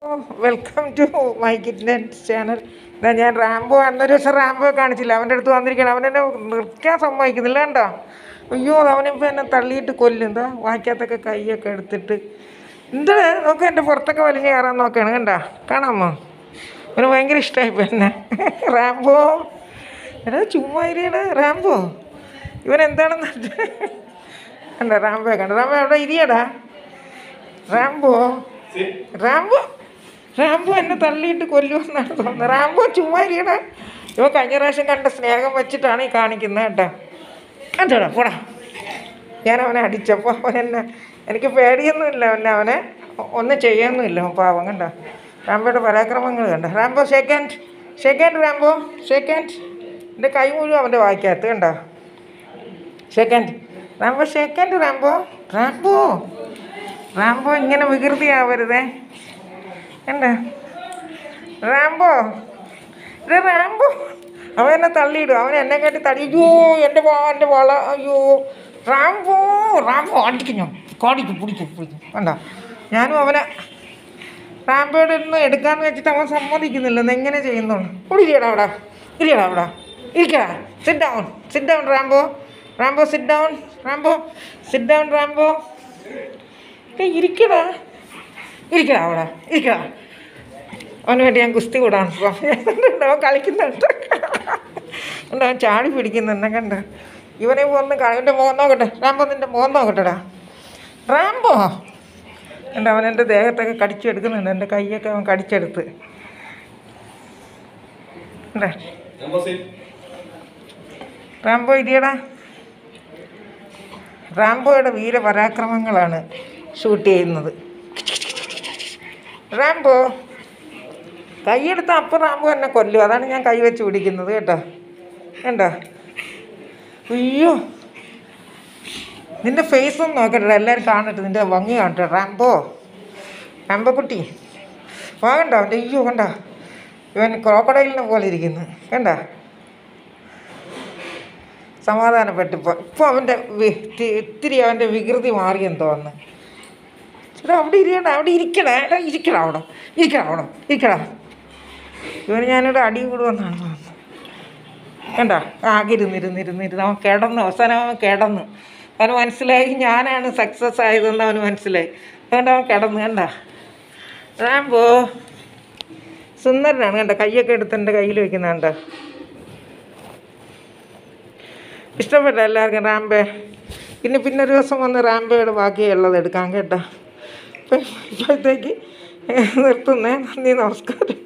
welcome to my കിഡ്നറ്റ് channel ഇതാ ഞാൻ റാംബോ അന്നൊരു ദിവസം റാംബോ കാണിച്ചില്ല അവൻ്റെ അടുത്ത് വന്നിരിക്കണം അവനെന്നെ നിർക്കാൻ സമ്മതിക്കുന്നില്ല കണ്ടോ അയ്യോ അവനിപ്പോൾ എന്നെ തള്ളിയിട്ട് കൊല്ലും എന്താ വായിക്കാത്തൊക്കെ കൈയൊക്കെ എടുത്തിട്ട് എന്താ നോക്ക് എൻ്റെ പുറത്തൊക്കെ വലിഞ്ഞ് കയറാൻ നോക്കുകയാണ് കണ്ടോ കാണാമോ അവന് ഭയങ്കര ഇഷ്ടമായി എന്നെ റാംബോ എടാ ചുമ്മാ ഇരിയടാ റാംബോ ഇവൻ എന്താണെന്ന് കണ്ടോ റാംബോ കണ്ടോ റാംബോ എവിടെ ഇരിയടാ റാംബോ റാംബോ റാംബോ എന്നെ തള്ളിയിട്ട് കൊല്ലുമെന്നാണ് തോന്നുന്നത് റാംബോ ചുമ്മാ ഇരിയടാ ഇവ കഴിഞ്ഞ പ്രാവശ്യം കണ്ട സ്നേഹം വെച്ചിട്ടാണ് ഈ കാണിക്കുന്നത് കേട്ടോ കണ്ടോടാ പോടാ ഞാൻ അവനെ അടിച്ചപ്പോൾ അവൻ എന്നെ എനിക്ക് പേടിയൊന്നുമില്ല അവനെ അവനെ ഒന്നും ചെയ്യൊന്നുമില്ല അവൻ പാവം കണ്ടോ റാംബോയുടെ പരാക്രമങ്ങൾ കണ്ടോ Rambo second second Rambo second എൻ്റെ കൈ മുഴുവൻ അവൻ്റെ വായിക്കകത്ത് കണ്ടോ second Rambo second Rambo Rambo Rambo ഇങ്ങനെ വികൃതിയാവരുതേ കണ്ട റാംബോ ഇത് റാംബോ അവൻ എന്നെ തള്ളിയിടും അവൻ എന്നെ കേട്ടി തള്ളി അയ്യോ എൻ്റെ വാ എൻ്റെ വള അയ്യോ റാംബോ റാംബോ അടിക്കും ഞാൻ കാടിക്കും പിടിക്കും പിടിക്കും കണ്ട ഞാനും അവനെ റാംബോയുടെ ഒന്ന് എടുക്കാന്ന് വെച്ചിട്ട് അവൻ സമ്മതിക്കുന്നില്ല എന്ന് എങ്ങനെ ചെയ്യുന്നുള്ളൂ കുടിക്കടാ അവിടെ ഇരിക്കടാ അവിടെ ഇരിക്കടാ sit down sit down Rambo Rambo sit down Rambo sit down Rambo ഏയ് ഇരിക്കടാ ഇരിക്കടാ അവിടെ ഇരിക്കടാ അവന് വേണ്ടി ഞാൻ കുസ്തി കൂടാൻ പോകാം അവൻ കളിക്കുന്നുണ്ട് ഉണ്ട് അവൻ ചാടി പിടിക്കുന്നുണ്ട് കണ്ട ഇവനെ ഒന്ന് അവൻ്റെ മോൻ നോക്കട്ടെ റാംബോ നിൻ്റെ മോൻ നോക്കട്ടെടാ റാംബോ ഉണ്ട് അവൻ എൻ്റെ ദേഹത്തൊക്കെ കടിച്ചെടുക്കുന്നുണ്ട് എൻ്റെ കൈയൊക്കെ അവൻ കടിച്ചെടുത്ത് ഉണ്ട് റാംബോ ഇരിയടാ റാംബോയുടെ വീരപരാക്രമങ്ങളാണ് ഷൂട്ട് ചെയ്യുന്നത് റാംബോ കൈയെടുത്ത അപ്പം റാംബോ എന്നെ കൊല്ലും അതാണ് ഞാൻ കൈ വെച്ച് പിടിക്കുന്നത് കേട്ടോ കണ്ടോ അയ്യോ നിന്റെ ഫേസ് ഒന്നും നോക്കട്ടെ എല്ലാവരും കാണട്ടെ നിന്റെ ഭംഗി കാണട്ടെ റാംബോ റാംബോ കുട്ടി വാങ്ങണ്ട അവൻ്റെ അയ്യോ കണ്ട ഇവൻ ക്രോക്കഡൈലിനെ പോലെ ഇരിക്കുന്നു കണ്ട സമാധാനപ്പെട്ടിപ്പോൾ ഇപ്പോൾ അവൻ്റെ വി- തി- ഇത്തിരി അവൻ്റെ വികൃതി മാറിയെന്ന് തോന്നുന്നു ചേട്ടാ അവിടെ ഇരിക്കണ്ട അവിടെ ഇരിക്കണേ എടാ ഇരിക്കടാ അവിടെ ഇരിക്കടാ അവിടെ ഇരിക്കടാ ഇവന് ഞാനിവിടെ അടി കൂടുമെന്നാണ് തോന്നുന്നത് കണ്ട ആകെ ഇരുന്നിരുന്നിരുന്നിരുന്ന് അവൻ കിടന്നു അവസാനം അവൻ കിടന്നു അവന് മനസ്സിലായി ഞാനാണ് സക്സസ് ആയതെന്ന് അവന് മനസ്സിലായി അതുകൊണ്ട് അവൻ കിടന്നു കണ്ട റാംബോ സുന്ദരനാണ് കണ്ട കൈയൊക്കെ എടുത്ത് എൻ്റെ കയ്യിൽ വെക്കുന്ന കണ്ട ഇഷ്ടപ്പെട്ട എല്ലാവർക്കും റാംബേ പിന്നെ പിന്നെ ഒരു ദിവസം വന്ന് റാംബയുടെ ബാക്കിയുള്ളത് എടുക്കാം കേട്ടോ അപ്പം ഇപ്പോഴത്തേക്ക് നിർത്തുന്നേ നന്ദി നമസ്കാരം